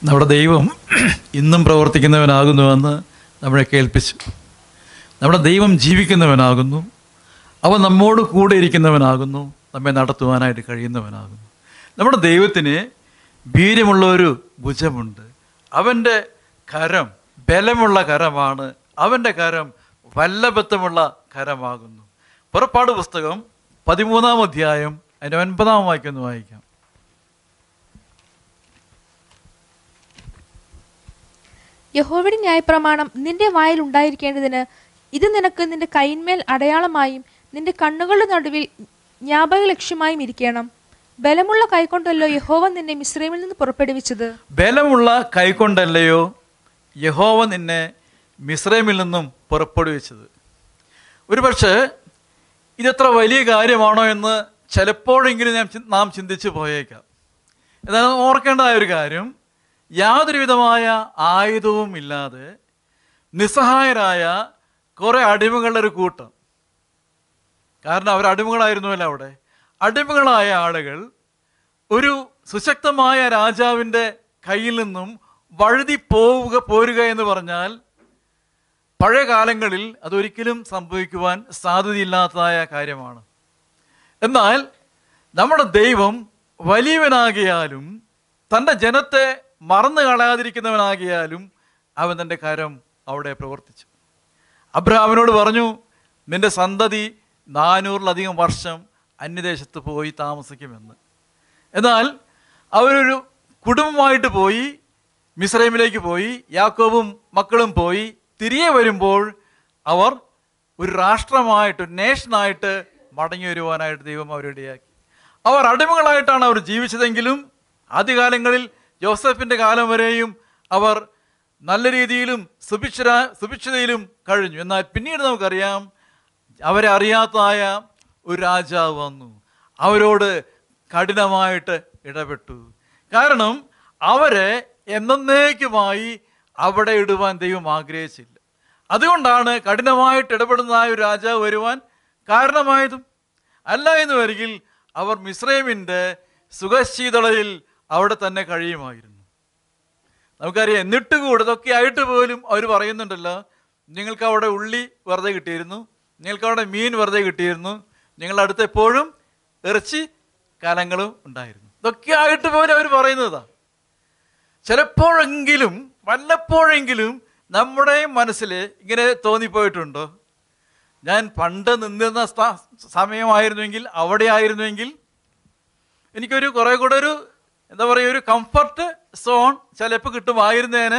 നമ്മുടെ ദൈവം ഇന്നും പ്രവർത്തിക്കുന്നവനാകുന്നുവെന്ന് നമ്മളെ കേൾപ്പിച്ചു നമ്മുടെ ദൈവം ജീവിക്കുന്നവനാകുന്നു അവൻ നമ്മോട് കൂടെ ഇരിക്കുന്നവനാകുന്നു നമ്മെ നടത്തുവാനായിട്ട് കഴിയുന്നവനാകുന്നു നമ്മുടെ ദൈവത്തിന് വീര്യമുള്ള ഒരു ഭുജമുണ്ട് അവൻ്റെ കരം ബലമുള്ള കരമാണ് അവൻ്റെ കരം വല്ലഭത്വമുള്ള കരമാകുന്നു പുറപ്പാട് പുസ്തകം പതിമൂന്നാം അധ്യായം അതിൻ്റെ ഒൻപതാം വാക്യം ഒന്ന് വായിക്കാം യഹോവയുടെ ന്യായപ്രമാണം നിന്റെ വായിൽ ഉണ്ടായിരിക്കേണ്ടതിന് ഇത് നിനക്ക് നിന്റെ കൈന്മേൽ അടയാളമായും നിന്റെ കണ്ണുകളുടെ നടുവിൽ ജ്ഞാപക ലക്ഷ്യമായും ഇരിക്കണം ബലമുള്ള കൈകൊണ്ടല്ലോ യഹോവ നിന്നെ മിശ്രമിൽ നിന്ന് പുറപ്പെടുവിച്ചത് ബലമുള്ള കൈകൊണ്ടല്ലയോ യഹോവ നിന്നെ മിസ്രൈമിൽ നിന്നും പുറപ്പെടുവിച്ചത് ഒരുപക്ഷെ ഇതെത്ര വലിയ കാര്യമാണോ എന്ന് ചിലപ്പോഴെങ്കിലും നാം ചി- നാം ചിന്തിച്ചു പോയേക്കാം എന്നാൽ ഓർക്കേണ്ടതായ ഒരു കാര്യം യാതൊരു വിധമായ ആയുധവും ഇല്ലാതെ നിസ്സഹായരായ കുറേ അടിമകളുടെ ഒരു കൂട്ടം കാരണം അവർ അടിമകളായിരുന്നുവല്ലോ അവിടെ അടിമകളായ ആളുകൾ ഒരു സുശക്തമായ രാജാവിൻ്റെ കയ്യിൽ നിന്നും വഴുതി പോവുക പോരുക എന്ന് പറഞ്ഞാൽ പഴയ കാലങ്ങളിൽ അതൊരിക്കലും സംഭവിക്കുവാൻ സാധ്യതയില്ലാത്തതായ കാര്യമാണ് എന്നാൽ നമ്മുടെ ദൈവം വലിയവനാകിയാലും തൻ്റെ ജനത്തെ മറന്നു കളയാതിരിക്കുന്നവനാകിയാലും അവൻ തൻ്റെ കരം അവിടെ പ്രവർത്തിച്ചു അബ്രഹാമിനോട് പറഞ്ഞു നിന്റെ സന്തതി നാനൂറിലധികം വർഷം അന്യദേശത്ത് പോയി താമസിക്കുമെന്ന് എന്നാൽ അവരൊരു കുടുംബമായിട്ട് പോയി മിസ്രൈമിലേക്ക് പോയി യാക്കോബും മക്കളും പോയി തിരികെ വരുമ്പോൾ അവർ ഒരു രാഷ്ട്രമായിട്ട് ഒരു നേഷനായിട്ട് മടങ്ങി വരുവാനായിട്ട് ദൈവം അവരിടയാക്കി അവർ അടിമകളായിട്ടാണ് അവർ ജീവിച്ചതെങ്കിലും ആദ്യകാലങ്ങളിൽ ജോസഫിൻ്റെ കാലം വരെയും അവർ നല്ല രീതിയിലും സുഭിക്ഷര സുഭിക്ഷതയിലും കഴിഞ്ഞു എന്നാൽ പിന്നീട് നമുക്കറിയാം അവരെ അറിയാത്തതായ ഒരു രാജാവ് വന്നു അവരോട് കഠിനമായിട്ട് ഇടപെട്ടു കാരണം അവരെ എന്നേക്കുമായി അവിടെ ഇടുവാൻ ദൈവം ആഗ്രഹിച്ചില്ല അതുകൊണ്ടാണ് കഠിനമായിട്ട് ഇടപെടുന്നതായ ഒരു രാജാവ് വരുവാൻ കാരണമായതും അല്ല എന്ന് വരികിൽ അവർ മിശ്രൈമിൻ്റെ സുഖശീതളയിൽ അവിടെ തന്നെ കഴിയുമായിരുന്നു നമുക്കറിയാം എന്നിട്ട് കൂടെ ഇതൊക്കെ ആയിട്ട് പോലും അവർ പറയുന്നുണ്ടല്ലോ നിങ്ങൾക്ക് അവിടെ ഉള്ളി വെറുതെ കിട്ടിയിരുന്നു നിങ്ങൾക്ക് അവിടെ മീൻ വെറുതെ കിട്ടിയിരുന്നു നിങ്ങളുടെ അടുത്ത് എപ്പോഴും ഇറച്ചി കലങ്ങളും ഉണ്ടായിരുന്നു ഇതൊക്കെ ആയിട്ട് പോലും അവർ പറയുന്നതാ ചിലപ്പോഴെങ്കിലും വല്ലപ്പോഴെങ്കിലും നമ്മുടെ മനസ്സിൽ ഇങ്ങനെ തോന്നിപ്പോയിട്ടുണ്ടോ ഞാൻ പണ്ട് നിന്നിരുന്ന സ്ഥ- സമയമായിരുന്നുവെങ്കിൽ അവിടെ ആയിരുന്നുവെങ്കിൽ എനിക്കൊരു കുറേ കൂടെ ഒരു എന്താ പറയുക ഒരു കംഫർട്ട് സോൺ ചിലപ്പോൾ കിട്ടുമായിരുന്നേനെ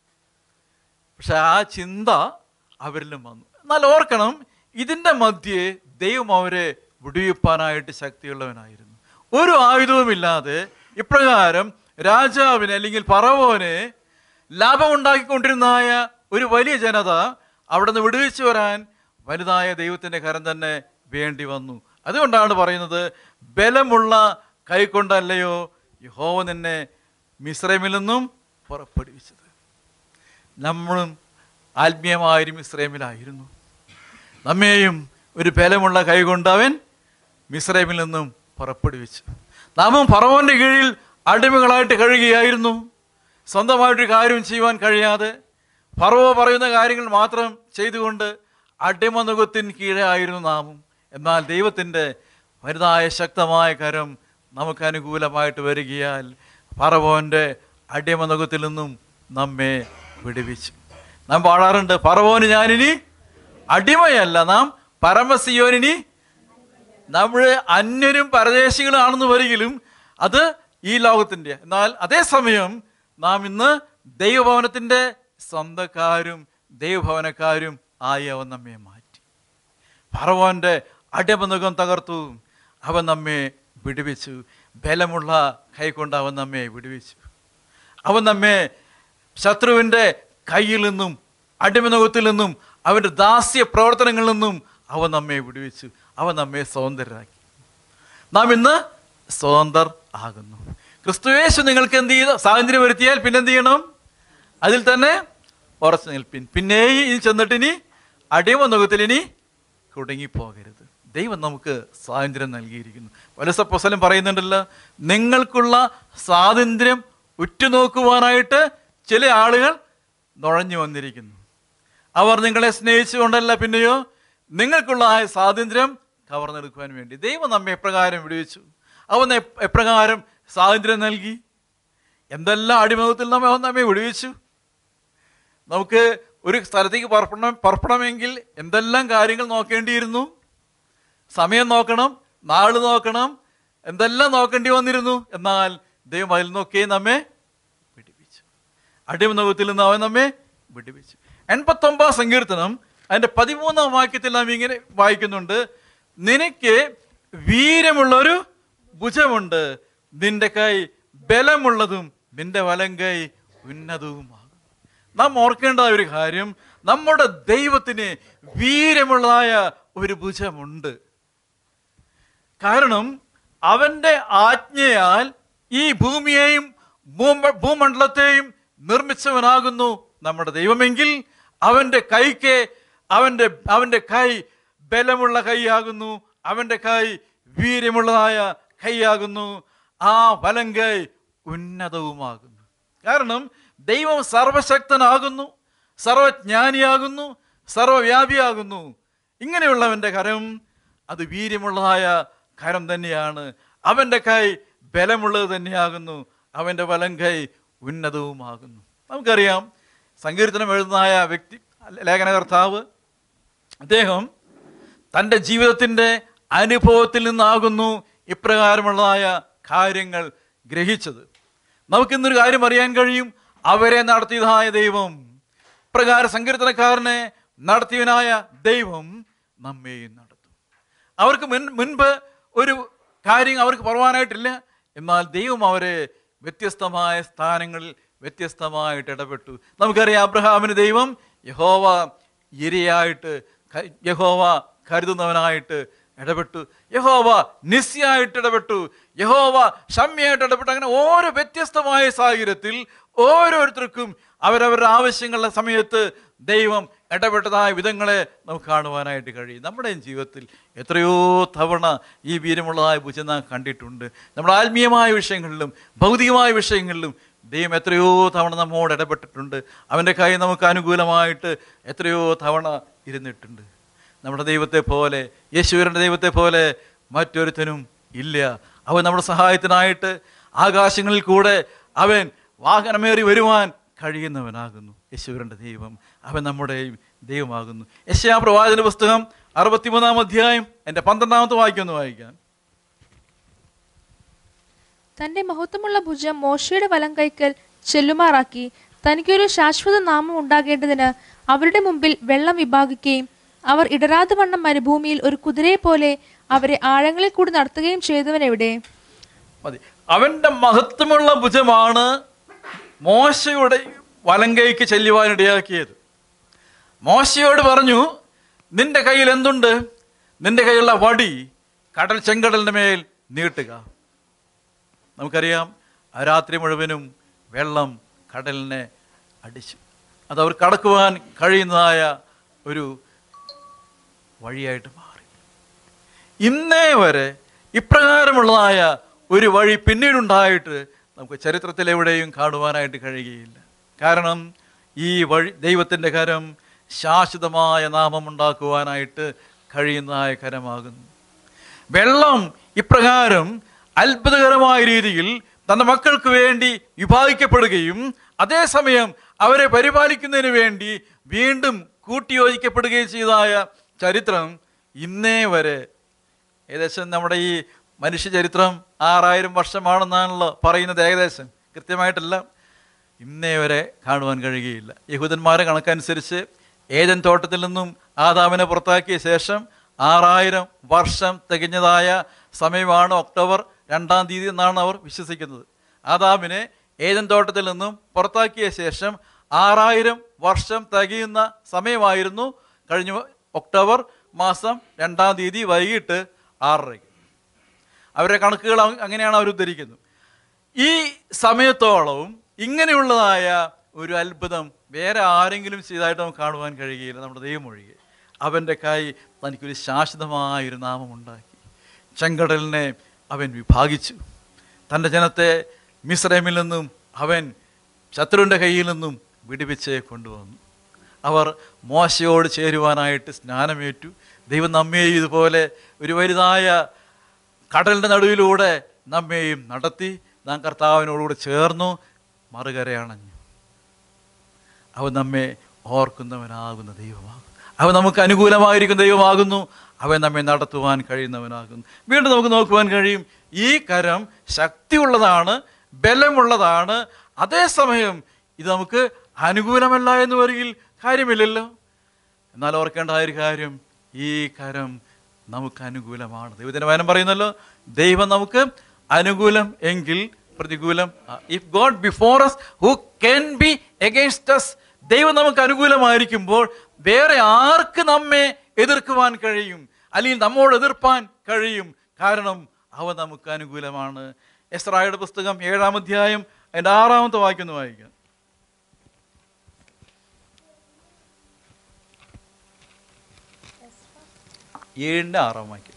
പക്ഷെ ആ ചിന്ത അവരിലും വന്നു എന്നാൽ ഓർക്കണം ഇതിൻ്റെ മധ്യേ ദൈവം അവരെ വിടുവിപ്പാനായിട്ട് ശക്തിയുള്ളവനായിരുന്നു ഒരു ആയുധവുമില്ലാതെ ഇപ്രകാരം രാജാവിനെ അല്ലെങ്കിൽ പറവോനെ ലാഭമുണ്ടാക്കിക്കൊണ്ടിരുന്നതായ ഒരു വലിയ ജനത അവിടെ നിന്ന് വിടുവിച്ചു വരാൻ വലുതായ ദൈവത്തിൻ്റെ കരം തന്നെ വേണ്ടി വന്നു അതുകൊണ്ടാണ് പറയുന്നത് ബലമുള്ള കൈക്കൊണ്ടല്ലയോ യഹോവ നിന്നെ മിശ്രമിൽ നിന്നും പുറപ്പെടുവിച്ചത് നമ്മളും ആത്മീയമായൊരു മിശ്രമിലായിരുന്നു നമ്മെയും ഒരു ബലമുള്ള കൈകൊണ്ട് അവൻ മിശ്രമിൽ നിന്നും പുറപ്പെടുവിച്ചു നാമും ഫറവോന്റെ കീഴിൽ അടിമകളായിട്ട് കഴിയുകയായിരുന്നു സ്വന്തമായിട്ടൊരു കാര്യം ചെയ്യുവാൻ കഴിയാതെ ഫറവോ പറയുന്ന കാര്യങ്ങൾ മാത്രം ചെയ്തുകൊണ്ട് അടിമനുഖത്തിന് കീഴെ ആയിരുന്നു നാമും എന്നാൽ ദൈവത്തിൻ്റെ വലുതായ ശക്തമായ കരം നമുക്ക് അനുകൂലമായിട്ട് വരികയാൽ ഫറവോൻ്റെ അടിമനുഖത്തിൽ നിന്നും നമ്മെ വിടുവിച്ചു നാം പാടാറുണ്ട് ഫറവോന് ഞാനിനി അടിമയല്ല നാം പരമസിയോനിനി നമ്മൾ അന്യരും പരദേശികളാണെന്ന് വരികിലും അത് ഈ ലോകത്തിൻ്റെ എന്നാൽ അതേസമയം നാം ഇന്ന് ദൈവഭവനത്തിൻ്റെ സ്വന്തക്കാരും ദൈവഭവനക്കാരും ആയി അവൻ നമ്മെ മാറ്റി ഫറവോൻ്റെ അടിമനുഖം തകർത്തു അവൻ നമ്മെ വിടുവിച്ചു ബലമുള്ള കൈകൊണ്ട് അവൻ നമ്മെ വിടുവിച്ചു അവൻ നമ്മെ ശത്രുവിൻ്റെ കയ്യിൽ നിന്നും അടിമനുഖത്തിൽ നിന്നും അവൻ്റെ ദാസ്യ പ്രവർത്തനങ്ങളിൽ നിന്നും അവൻ നമ്മെ വിടുവിച്ചു അവൻ നമ്മെ സ്വതന്ത്രരാക്കി നാം ഇന്ന് സ്വതന്ത്രർ ആകുന്നു ക്രിസ്തുവേശു നിങ്ങൾക്ക് എന്ത് ചെയ്ത സ്വാതന്ത്ര്യം വരുത്തിയാൽ പിന്നെന്ത് ചെയ്യണം അതിൽ തന്നെ ഉറച്ചു നിൽപ്പിൻ പിന്നെ ഇനി ചെന്നിട്ട് ഇനി അടിമനുഖത്തിൽ ഇനി കുടുങ്ങിപ്പോകരുത് ദൈവം നമുക്ക് സ്വാതന്ത്ര്യം നൽകിയിരിക്കുന്നു പലസപ്പോസലും പറയുന്നുണ്ടല്ലോ നിങ്ങൾക്കുള്ള സ്വാതന്ത്ര്യം ഉറ്റുനോക്കുവാനായിട്ട് ചില ആളുകൾ നുഴഞ്ഞു വന്നിരിക്കുന്നു അവർ നിങ്ങളെ സ്നേഹിച്ചുകൊണ്ടല്ല പിന്നെയോ നിങ്ങൾക്കുള്ള ആ സ്വാതന്ത്ര്യം കവർന്നെടുക്കുവാൻ വേണ്ടി ദൈവം നമ്മെ എപ്രകാരം വിടുവിച്ചു അവൻ എപ്- എപ്രകാരം സ്വാതന്ത്ര്യം നൽകി എന്തെല്ലാം അടിമതത്തിൽ നമ്മെ അവൻ നമ്മെ വിടുവിച്ചു നമുക്ക് ഒരു സ്ഥലത്തേക്ക് പുറപ്പെടണം പുറപ്പെടണമെങ്കിൽ എന്തെല്ലാം കാര്യങ്ങൾ നോക്കേണ്ടിയിരുന്നു സമയം നോക്കണം നാള് നോക്കണം എന്തെല്ലാം നോക്കേണ്ടി വന്നിരുന്നു എന്നാൽ ദൈവം അതിൽ നിന്നൊക്കെ നമ്മെ വിടിപ്പിച്ചു അടിമനോകത്തിൽ നിന്ന് അവൻ നമ്മെ വിടിപ്പിച്ചു എൺപത്തൊമ്പതാം സങ്കീർത്തനം അതിന്റെ പതിമൂന്നാം വാക്യത്തിൽ നാം ഇങ്ങനെ വായിക്കുന്നുണ്ട് നിനക്ക് വീരമുള്ളൊരു ഭുജമുണ്ട് നിന്റെ കൈ ബലമുള്ളതും നിന്റെ വലം കൈ ഉന്നതവുമാകും നാം ഓർക്കേണ്ട ഒരു കാര്യം നമ്മുടെ ദൈവത്തിന് വീരമുള്ളതായ ഒരു ഭുജമുണ്ട് കാരണം അവന്റെ ആജ്ഞയാൽ ഈ ഭൂമിയെയും ഭൂമ- ഭൂമണ്ഡലത്തെയും നിർമ്മിച്ചവനാകുന്നു നമ്മുടെ ദൈവമെങ്കിൽ അവന്റെ കൈക്ക് അവന്റെ അവന്റെ കൈ ബലമുള്ള കൈയാകുന്നു അവന്റെ കൈ വീര്യമുള്ളതായ കൈയാകുന്നു ആ വലം കൈ ഉന്നതവുമാകുന്നു കാരണം ദൈവം സർവശക്തനാകുന്നു സർവജ്ഞാനിയാകുന്നു സർവവ്യാപിയാകുന്നു ഇങ്ങനെയുള്ളവന്റെ കരം അത് വീര്യമുള്ളതായ കരം തന്നെയാണ് അവന്റെ കൈ ബലമുള്ളത് തന്നെയാകുന്നു അവന്റെ വലം കൈ ഉന്നതവുമാകുന്നു നമുക്കറിയാം സങ്കീർത്തനം എഴുതുന്നതായ വ്യക്തി ലേഖനകർത്താവ് അദ്ദേഹം തൻ്റെ ജീവിതത്തിൻ്റെ അനുഭവത്തിൽ നിന്നാകുന്നു ഇപ്രകാരമുള്ളതായ കാര്യങ്ങൾ ഗ്രഹിച്ചത് നമുക്കിന്നൊരു കാര്യം അറിയാൻ കഴിയും അവരെ നടത്തിയതായ ദൈവം പ്രകാര സങ്കീർത്തനക്കാരനെ നടത്തിയവനായ ദൈവം നമ്മെയും നടത്തും അവർക്ക് മുൻ മുൻപ് ഒരു കാര്യം അവർക്ക് പറയുവാനായിട്ടില്ല എന്നാൽ ദൈവം അവരെ വ്യത്യസ്തമായ സ്ഥാനങ്ങളിൽ വ്യത്യസ്തമായിട്ട് ഇടപെട്ടു നമുക്കറിയാം അബ്രഹാമിന് ദൈവം യഹോവ ഇരയായിട്ട് ക- യഹോവ കരുതുന്നവനായിട്ട് ഇടപെട്ടു യഹോവ നിസ്യായിട്ട് ഇടപെട്ടു യഹോവ ഷമ്യായിട്ട് ഇടപെട്ടു അങ്ങനെ ഓരോ വ്യത്യസ്തമായ സാഹചര്യത്തിൽ ഓരോരുത്തർക്കും അവരവരുടെ ആവശ്യങ്ങളുടെ സമയത്ത് ദൈവം ഇടപെട്ടതായ വിധങ്ങളെ നമുക്ക് കാണുവാനായിട്ട് കഴിയും നമ്മുടെയും ജീവിതത്തിൽ എത്രയോ തവണ ഈ വീരമുള്ളതായ ഭുജം നാം കണ്ടിട്ടുണ്ട് നമ്മുടെ ആത്മീയമായ വിഷയങ്ങളിലും ഭൗതികമായ വിഷയങ്ങളിലും ദൈവം എത്രയോ തവണ നമ്മോട് ഇടപെട്ടിട്ടുണ്ട് അവൻ്റെ കൈ നമുക്ക് അനുകൂലമായിട്ട് എത്രയോ തവണ ഇരുന്നിട്ടുണ്ട് നമ്മുടെ ദൈവത്തെ പോലെ യേശുവരൻ്റെ ദൈവത്തെ പോലെ മറ്റൊരുത്തനും ഇല്ല അവൻ നമ്മുടെ സഹായത്തിനായിട്ട് ആകാശങ്ങളിൽ കൂടെ അവൻ വാഹനമേറി വരുവാൻ കഴിയുന്നവനാകുന്നു യേശുവരൻ്റെ ദൈവം അവൻ നമ്മുടെ ദൈവമാകുന്നു യശയാ പ്രവാചന പുസ്തകം അറുപത്തിമൂന്നാം അധ്യായം എൻ്റെ പന്ത്രണ്ടാമത്തെ വാക്യം ഒന്ന് വായിക്കാം തന്റെ മഹത്വമുള്ള ഭുജം മോശയുടെ വലം കൈക്കൽ ചെല്ലുമാറാക്കി തനിക്കൊരു ശാശ്വത നാമം ഉണ്ടാകേണ്ടതിന് അവരുടെ മുമ്പിൽ വെള്ളം വിഭാഗിക്കുകയും അവർ ഇടരാതെ വണ്ണം മരുഭൂമിയിൽ ഒരു കുതിരയെ പോലെ അവരെ ആഴങ്ങളിൽ കൂടി നടത്തുകയും ചെയ്തവൻ എവിടെ മതി അവൻ്റെ മഹത്വമുള്ള ഭുജമാണ് മോശയുടെ വലങ്കൈക്ക് ചെല്ലുവാനിടയാക്കിയത് മോശയോട് പറഞ്ഞു നിന്റെ കയ്യിൽ എന്തുണ്ട് നിന്റെ കയ്യിലുള്ള വടി കടൽ ചെങ്കടലിൻ്റെ മേൽ നീട്ടുക നമുക്കറിയാം ആ രാത്രി മുഴുവനും വെള്ളം കടലിനെ അടിച്ചു അത് അവർ കടക്കുവാൻ കഴിയുന്നതായ ഒരു വഴിയായിട്ട് മാറി ഇന്നേ വരെ ഇപ്രകാരമുള്ളതായ ഒരു വഴി പിന്നീടുണ്ടായിട്ട് നമുക്ക് ചരിത്രത്തിൽ എവിടെയും കാണുവാനായിട്ട് കഴിയുകയില്ല കാരണം ഈ വഴി ദൈവത്തിൻ്റെ കരം ശാശ്വതമായ നാമം ഉണ്ടാക്കുവാനായിട്ട് കഴിയുന്നതായ കരമാകുന്നു വെള്ളം ഇപ്രകാരം അത്ഭുതകരമായ രീതിയിൽ തന്റെ മക്കൾക്ക് വേണ്ടി വിഭാഗിക്കപ്പെടുകയും അതേസമയം അവരെ പരിപാലിക്കുന്നതിന് വേണ്ടി വീണ്ടും കൂട്ടിയോജിക്കപ്പെടുകയും ചെയ്തതായ ചരിത്രം ഇന്നേ വരെ ഏകദേശം നമ്മുടെ ഈ മനുഷ്യ ചരിത്രം ആറായിരം വർഷമാണെന്നാണല്ലോ പറയുന്നത് ഏകദേശം കൃത്യമായിട്ടല്ല ഇന്നേ വരെ കാണുവാൻ കഴിയുകയില്ല യഹൂദന്മാരെ കണക്കനുസരിച്ച് ഏതൻ തോട്ടത്തിൽ നിന്നും ആദാമിനെ പുറത്താക്കിയ ശേഷം ആറായിരം വർഷം തികഞ്ഞതായ സമയമാണ് ഒക്ടോബർ രണ്ടാം തീയതി എന്നാണ് അവർ വിശ്വസിക്കുന്നത് ആദാമിനെ ഏതൻ തോട്ടത്തിൽ നിന്നും പുറത്താക്കിയ ശേഷം ആറായിരം വർഷം തികയുന്ന സമയമായിരുന്നു കഴിഞ്ഞ ഒക്ടോബർ മാസം രണ്ടാം തീയതി വൈകിട്ട് ആറരയ്ക്ക് അവരുടെ കണക്കുകൾ അങ് അങ്ങനെയാണ് അവർ ഉദ്ധരിക്കുന്നത് ഈ സമയത്തോളവും ഇങ്ങനെയുള്ളതായ ഒരു അത്ഭുതം വേറെ ആരെങ്കിലും ചെയ്തതായിട്ട് നമുക്ക് കാണുവാൻ കഴിയുകയില്ല നമ്മുടെ ദൈവം ഒഴികെ അവൻ്റെ കൈ തനിക്കൊരു ശാശ്വതമായൊരു നാമമുണ്ടാക്കി ചെങ്കടലിനെ അവൻ വിഭാഗിച്ചു തൻ്റെ ജനത്തെ മിസ്രൈമിൽ നിന്നും അവൻ ശത്രുവിൻ്റെ കയ്യിൽ നിന്നും വിടുവിച്ച് കൊണ്ടുവന്നു അവർ മോശയോട് ചേരുവാനായിട്ട് സ്നാനമേറ്റു ദൈവം നമ്മെയും ഇതുപോലെ ഒരു വലുതായ കടലിൻ്റെ നടുവിലൂടെ നമ്മെയും നടത്തി നാം കർത്താവിനോടുകൂടെ ചേർന്നു മറുകരയണഞ്ഞു അവൻ നമ്മെ ഓർക്കുന്നവനാകുന്ന ദൈവമാകും അവൻ നമുക്ക് അനുകൂലമായിരിക്കുന്ന ദൈവമാകുന്നു അവൻ നമ്മെ നടത്തുവാൻ കഴിയുന്നവനാകുന്നു വീണ്ടും നമുക്ക് നോക്കുവാൻ കഴിയും ഈ കരം ശക്തിയുള്ളതാണ് ബലമുള്ളതാണ് അതേസമയം ഇത് നമുക്ക് അനുകൂലമല്ല എന്ന് വരികിൽ കാര്യമില്ലല്ലോ എന്നാൽ ഓർക്കേണ്ട ആ ഒരു കാര്യം ഈ കരം നമുക്ക് അനുകൂലമാണ് ദൈവത്തിൻ്റെ വചനം പറയുന്നല്ലോ ദൈവം നമുക്ക് അനുകൂലം എങ്കിൽ പ്രതികൂലം if God before us who can be against us ദൈവം നമുക്ക് അനുകൂലമായിരിക്കുമ്പോൾ വേറെ ആർക്ക് നമ്മെ എതിർക്കുവാൻ കഴിയും അല്ലെങ്കിൽ നമ്മോട് എതിർപ്പാൻ കഴിയും കാരണം അവ നമുക്ക് അനുകൂലമാണ് എസ്രായുടെ പുസ്തകം ഏഴാം അധ്യായം അതിൻ്റെ ആറാമത്തെ വാക്യം ഒന്ന് വായിക്കാം ഏഴിൻ്റെ ആറാം വാക്യം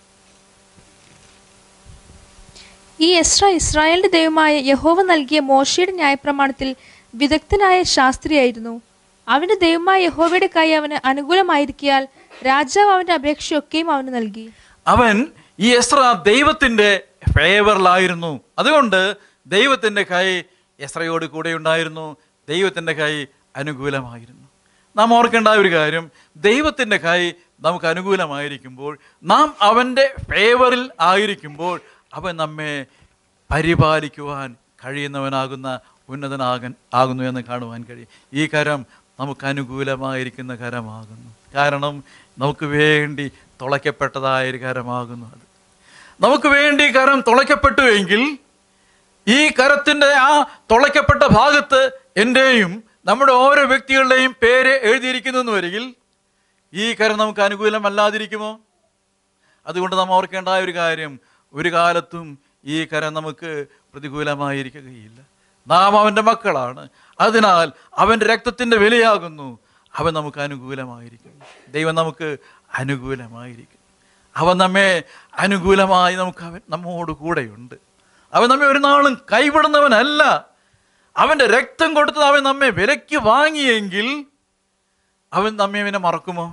ഈ എസ്ര ഇസ്രായേലിന്റെ ദൈവമായ യഹോവ നൽകിയ മോശയുടെ ന്യായപ്രമാണത്തിൽ വിദഗ്ധനായ ശാസ്ത്രിയായിരുന്നു അവന്റെ ദൈവമായ യഹോവയുടെ കൈ അവന് അനുകൂലമായിരിക്കാൽ രാജാവ് അവന്റെ അപേക്ഷയൊക്കെയും അവന് നൽകി അവൻ ഈ എസ്ര ദൈവത്തിന്റെ ഫേവറിലായിരുന്നു അതുകൊണ്ട് ദൈവത്തിന്റെ കൈ എസ്രയോട് കൂടെ ഉണ്ടായിരുന്നു ദൈവത്തിന്റെ കൈ അനുകൂലമായിരുന്നു നാം ഓർക്കേണ്ട ഒരു കാര്യം ദൈവത്തിന്റെ കൈ നമുക്ക് അനുകൂലമായിരിക്കുമ്പോൾ നാം അവൻ്റെ ഫേവറിൽ ആയിരിക്കുമ്പോൾ അവൻ നമ്മെ പരിപാലിക്കുവാൻ കഴിയുന്നവനാകുന്ന ഉന്നതനാകൻ ആകുന്നു എന്ന് കാണുവാൻ കഴിയും ഈ കരം നമുക്ക് അനുകൂലമായിരിക്കുന്ന കരമാകുന്നു കാരണം നമുക്ക് വേണ്ടി തുളയ്ക്കപ്പെട്ടതായ ഒരു കരമാകുന്നു അത് നമുക്ക് വേണ്ടി കരം തുളയ്ക്കപ്പെട്ടു എങ്കിൽ ഈ കരത്തിൻ്റെ ആ തുളയ്ക്കപ്പെട്ട ഭാഗത്ത് എൻ്റെയും നമ്മുടെ ഓരോ വ്യക്തികളുടെയും പേര് എഴുതിയിരിക്കുന്നു എന്ന് വരികിൽ ഈ കരം നമുക്ക് അനുകൂലമല്ലാതിരിക്കുമോ അതുകൊണ്ട് നാം ഓർക്കേണ്ട ഒരു കാര്യം ഒരു കാലത്തും ഈ കരം നമുക്ക് പ്രതികൂലമായിരിക്കുകയില്ല നാം അവൻ്റെ മക്കളാണ് അതിനാൽ അവൻ്റെ രക്തത്തിൻ്റെ വിലയാകുന്നു അവൻ നമുക്ക് അനുകൂലമായിരിക്കും ദൈവം നമുക്ക് അനുകൂലമായിരിക്കും അവൻ നമ്മെ അനുകൂലമായി നമുക്ക് അവൻ നമ്മോട് കൂടെയുണ്ട് അവൻ നമ്മെ ഒരു നാളും കൈവിടുന്നവനല്ല അവൻ്റെ രക്തം കൊടുത്ത് അവൻ നമ്മെ വിലയ്ക്ക് വാങ്ങിയെങ്കിൽ അവൻ നമ്മെ പിന്നെ മറക്കുമോ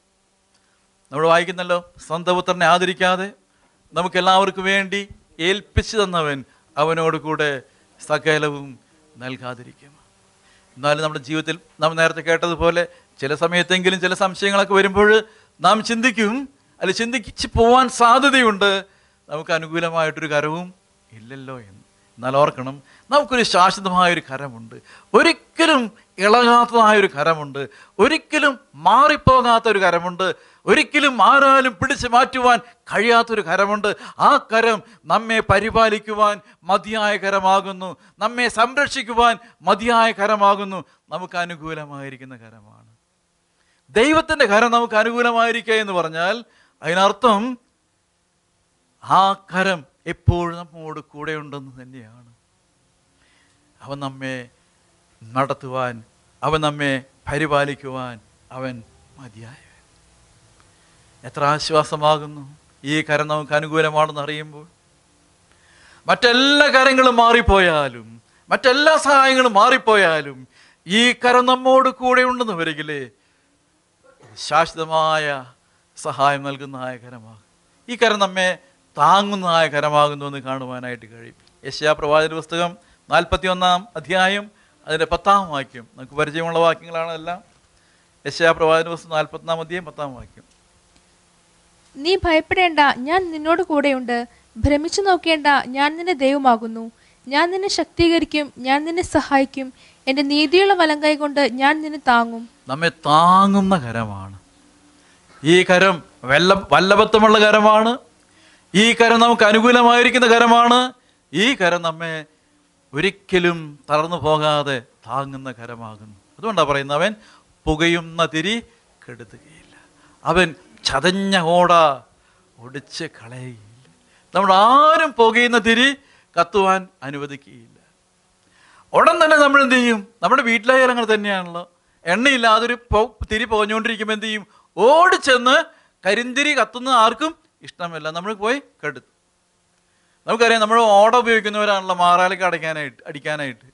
നമ്മൾ വായിക്കുന്നല്ലോ സ്വന്തം പുത്രനെ ആദരിക്കാതെ നമുക്ക് എല്ലാവർക്കും വേണ്ടി ഏൽപ്പിച്ചു തന്നവൻ അവനോട് കൂടെ സകലവും നൽകാതിരിക്കും എന്നാലും നമ്മുടെ ജീവിതത്തിൽ നാം നേരത്തെ കേട്ടതുപോലെ ചില സമയത്തെങ്കിലും ചില സംശയങ്ങളൊക്കെ വരുമ്പോൾ നാം ചിന്തിക്കും അല്ല ചിന്തിച്ച് പോവാൻ സാധ്യതയുണ്ട് നമുക്ക് അനുകൂലമായിട്ടൊരു കരവും ഇല്ലല്ലോ എന്ന് എന്നാൽ ഓർക്കണം നമുക്കൊരു ശാശ്വതമായൊരു കരമുണ്ട് ഒരിക്കലും ഇളകാത്തതായൊരു കരമുണ്ട് ഒരിക്കലും മാറിപ്പോകാത്ത ഒരു കരമുണ്ട് ഒരിക്കലും ആരാലും പിടിച്ചു മാറ്റുവാൻ കഴിയാത്തൊരു കരമുണ്ട് ആ കരം നമ്മെ പരിപാലിക്കുവാൻ മതിയായ കരമാകുന്നു നമ്മെ സംരക്ഷിക്കുവാൻ മതിയായ കരമാകുന്നു നമുക്ക് അനുകൂലമായിരിക്കുന്ന കരമാണ് ദൈവത്തിൻ്റെ കരം നമുക്ക് അനുകൂലമായിരിക്കുക എന്ന് പറഞ്ഞാൽ അതിനർത്ഥം ആ കരം എപ്പോഴും നമ്മോട് കൂടെ ഉണ്ടെന്ന് തന്നെയാണ് അവൻ നമ്മെ നടത്തുവാൻ അവൻ നമ്മെ പരിപാലിക്കുവാൻ അവൻ മതിയായവൻ എത്ര ആശ്വാസമാകുന്നു ഈ കരം നമുക്ക് അനുകൂലമാണെന്ന് അറിയുമ്പോൾ മറ്റെല്ലാ കാര്യങ്ങളും മാറിപ്പോയാലും മറ്റെല്ലാ സഹായങ്ങളും മാറിപ്പോയാലും ഈ കരം നമ്മോട് കൂടെ ഉണ്ടെന്ന് വരികില്ലേ ശാശ്വതമായ സഹായം നൽകുന്നതായ കരമാകും ഈ കരം നമ്മെ താങ്ങുന്നതായ കരമാകുന്നു എന്ന് കാണുവാനായിട്ട് കഴിയും യശ്യാ പ്രവാചക പുസ്തകം നാൽപ്പത്തി ഒന്നാം അധ്യായം അതിൻ്റെ പത്താം വാക്യം നമുക്ക് പരിചയമുള്ള വാക്യങ്ങളാണ് എല്ലാം യശ്യാ പ്രവാചക പുസ്തകം നാൽപ്പത്തൊന്നാം അധ്യായം പത്താം വാക്യം നീ ഭയപ്പെടേണ്ട ഞാൻ നിന്നോട് കൂടെയുണ്ട് ഭ്രമിച്ചു നോക്കേണ്ട ഞാൻ നിന്റെ ദൈവമാകുന്നു ഞാൻ നിന്നെ ശക്തീകരിക്കും ഞാൻ നിന്നെ സഹായിക്കും എൻ്റെ നീതിയുള്ള വലങ്കൈ കൊണ്ട് ഞാൻ നിന്നെ താങ്ങും നമ്മെ താങ്ങുന്ന കരമാണ് ഈ കരം വെല്ല വല്ലഭത്വമുള്ള കരമാണ് ഈ കരം നമുക്ക് അനുകൂലമായിരിക്കുന്ന കരമാണ് ഈ കരം നമ്മെ ഒരിക്കലും തളർന്നു പോകാതെ താങ്ങുന്ന കരമാകുന്നു അതുകൊണ്ടാണ് പറയുന്നത് അവൻ പുകയുന്ന തിരി കെടുത്തുകയില്ല അവൻ ചതഞ്ഞ ഓട ഒടിച്ച് കളയുകയില്ല നമ്മൾ ആരും പുകയുന്ന തിരി കത്തുവാൻ അനുവദിക്കുകയില്ല ഉടൻ തന്നെ നമ്മൾ എന്ത് ചെയ്യും നമ്മുടെ വീട്ടിലായാലും അങ്ങനെ തന്നെയാണല്ലോ എണ്ണയില്ലാതൊരു പൊ- തിരി പോഞ്ഞുകൊണ്ടിരിക്കുമ്പോൾ എന്ത് ചെയ്യും ഓടിച്ചെന്ന് കരിന്തിരി കത്തുന്ന ആർക്കും ഇഷ്ടമല്ല നമ്മൾ പോയി കെടുത്തു നമുക്കറിയാം നമ്മൾ ഓട ഉപയോഗിക്കുന്നവരാണല്ലോ മാറാലൊക്കെ അടയ്ക്കാനായിട്ട് അടിക്കാനായിട്ട്